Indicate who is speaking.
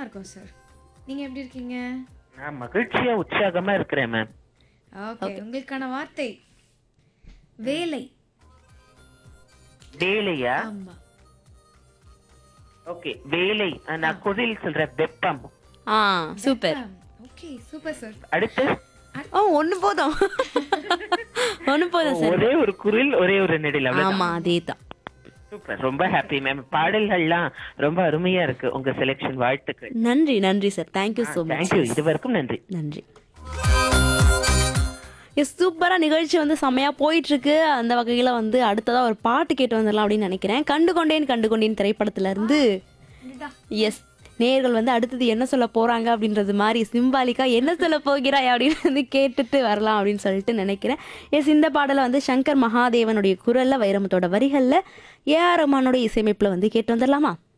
Speaker 1: இருக்கோம் சார் நீங்க எப்படி இருக்கீங்க
Speaker 2: நான் மகிழ்ச்சியா உற்சாகமா இருக்கிறேன் மேம்
Speaker 1: ஓகே உங்களுக்கான வார்த்தை வேலை
Speaker 2: வேலையா
Speaker 1: ஆமா
Speaker 2: ஓகே வேலை அஹ், நான் குரில் சொல்றேன் வெப்பம்
Speaker 3: ஆ சூப்பர்
Speaker 1: ஓகே சூப்பர் சார்
Speaker 2: அடுத்து
Speaker 3: ஓ ஒண்ணு போதும் ஒண்ணு போதும் சார்
Speaker 2: ஒரே ஒரு குரில் ஒரே ஒரு நெடில் அவ்வளவுதான்
Speaker 3: ஆமா அதே தான்
Speaker 2: சூப்பர் ரொம்ப ஹாப்பி மேம் பாடல்கள்லாம் ரொம்ப அருமையா இருக்கு உங்க செலெக்ஷன் வாழ்த்துக்கள்
Speaker 3: நன்றி நன்றி sir thank you so much
Speaker 2: thank you இதுவரைக்கும் நன்றி
Speaker 3: நன்றி எஸ் சூப்பராக நிகழ்ச்சி வந்து செம்மையாக போயிட்டு இருக்கு அந்த வகையில் வந்து அடுத்ததாக ஒரு பாட்டு கேட்டு வந்துடலாம் அப்படின்னு நினைக்கிறேன் கண்டு கொண்டேன் கண்டு கொண்டேன் திரைப்படத்துல இருந்து எஸ் நேர்கள் வந்து அடுத்தது என்ன சொல்ல போறாங்க அப்படின்றது மாதிரி சிம்பாலிக்கா என்ன சொல்ல போகிறாய் அப்படின்னு வந்து கேட்டுட்டு வரலாம் அப்படின்னு சொல்லிட்டு நினைக்கிறேன் எஸ் இந்த பாடலை வந்து சங்கர் மகாதேவனுடைய குரல்ல வைரமுத்தோட வரிகள்ல ஏஆர் ரஹ்மானோட இசையமைப்புல வந்து கேட்டு வந்துடலாமா